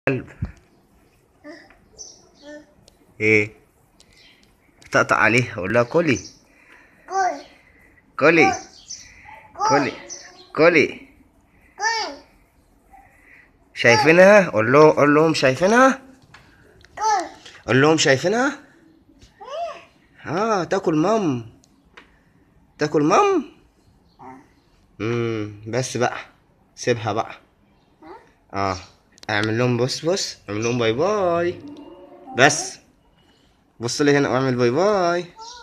كلب ايه طقطق عليها قول لها كلي كل كلي كلي كلي شايفينها قول له قول لهم شايفينها كل قول لهم شايفينها اه تاكل مام تاكل مام امم بس بقى سيبها بقى اه اعمل لهم بص بص اعمل لهم باي باي بس بص لي هنا واعمل باي باي